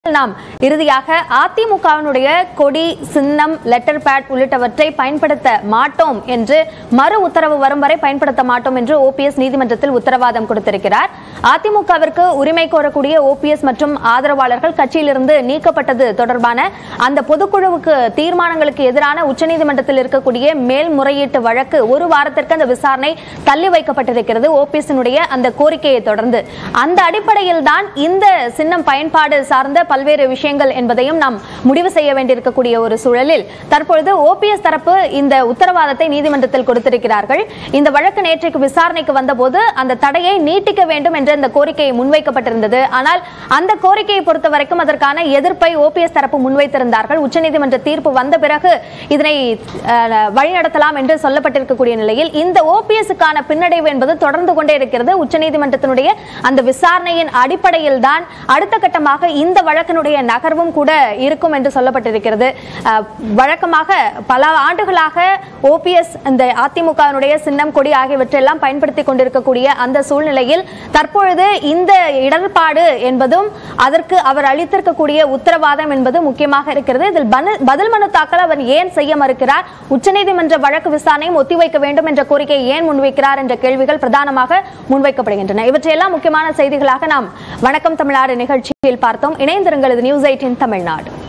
நாம் இறுதியாக அதிமுகவினுடைய கொடி சின்னம் லெட்டர் பேட் உள்ளிட்டவற்றை பயன்படுத்த மாட்டோம் என்று மறு உத்தரவு வரும் வரை பயன்படுத்த மாட்டோம் என்று ஓபிஎஸ் நீதிமன்றத்தில் உத்தரவாதம் கொடுத்திருக்கிறார் அதிமுகவிற்கு உரிமை கோரக்கூடிய ஓபிஎஸ் மற்றும் ஆதரவாளர்கள் கட்சியிலிருந்து நீக்கப்பட்டது தொடர்பான அந்த பொதுக்குழுவுக்கு தீர்மானங்களுக்கு எதிரான உச்சநீதிமன்றத்தில் இருக்கக்கூடிய மேல்முறையீட்டு வழக்கு ஒரு வாரத்திற்கு அந்த விசாரணை தள்ளி வைக்கப்பட்டிருக்கிறது ஓபிஎஸ்னுடைய அந்த கோரிக்கையை தொடர்ந்து அந்த அடிப்படையில் தான் இந்த சின்னம் பயன்பாடு சார்ந்த பல்வேறு விஷயங்கள் என்பதையும் நாம் முடிவு செய்ய வேண்டியிருக்கக்கூடிய ஒரு சூழலில் தற்பொழுது ஓபிஎஸ் தரப்பு இந்த உத்தரவாதத்தை நீதிமன்றத்தில் கொடுத்திருக்கிறார்கள் இந்த வழக்கு நேற்றைக்கு விசாரணைக்கு வந்தபோது அந்த தடையை நீட்டிக்க வேண்டும் என்ற இந்த கோரிக்கை முன்வைக்கப்பட்டிருந்தது ஆனால் அந்த கோரிக்கையை பொறுத்த வரைக்கும் அதற்கான எதிர்ப்பை ஓபிஎஸ் தரப்பு முன்வைத்திருந்தார்கள் உச்சநீதிமன்ற தீர்ப்பு வந்த பிறகு இதனை அஹ், வழிநடத்தலாம் என்று சொல்லப்பட்டிருக்கக்கூடிய நிலையில் இந்த ஓபிஎஸ்க்கான பின்னடைவு என்பது தொடர்ந்து கொண்டே இருக்கிறது உச்சநீதிமன்றத்தினுடைய அந்த விசாரணையின் அடிப்படையில் தான் அடுத்த கட்டமாக இந்த வழக்கினுடைய நகர்வும் கூட இருக்கும் என்று சொல்லப்பட்டிருக்கிறது அஹ், வழக்கமாக பல ஆண்டுகளாக ஓபிஎஸ் இந்த அதிமுகவினுடைய சின்னம் கொடி ஆகியவற்றையெல்லாம் பயன்படுத்திக் கொண்டிருக்கக்கூடிய அந்த சூழ்நிலையில் தற்பொழுது இந்த இடர்பாடு என்பதும் அதற்கு அவர் அளித்திருக்கக்கூடிய உத்தரவாதம் என்பது முக்கியமாக இருக்கிறது இதில் பன- பதில் மனு தாக்கல் அவர் ஏன் செய்ய மறுக்கிறார் உச்சநீதிமன்ற வழக்கு விசாரணையும் ஒத்திவைக்க வேண்டும் என்ற கோரிக்கையை ஏன் முன்வைக்கிறார் என்ற கேள்விகள் பிரதானமாக முன்வைக்கப்படுகின்றன இவற்றையெல்லாம் முக்கியமான செய்திகளாக நாம் வணக்கம் தமிழ்நாடு நிகழ்ச்சியில் பார்த்தோம் இணைந்திருங்கள் இது நியூஸ் எயிட்டின் தமிழ்நாடு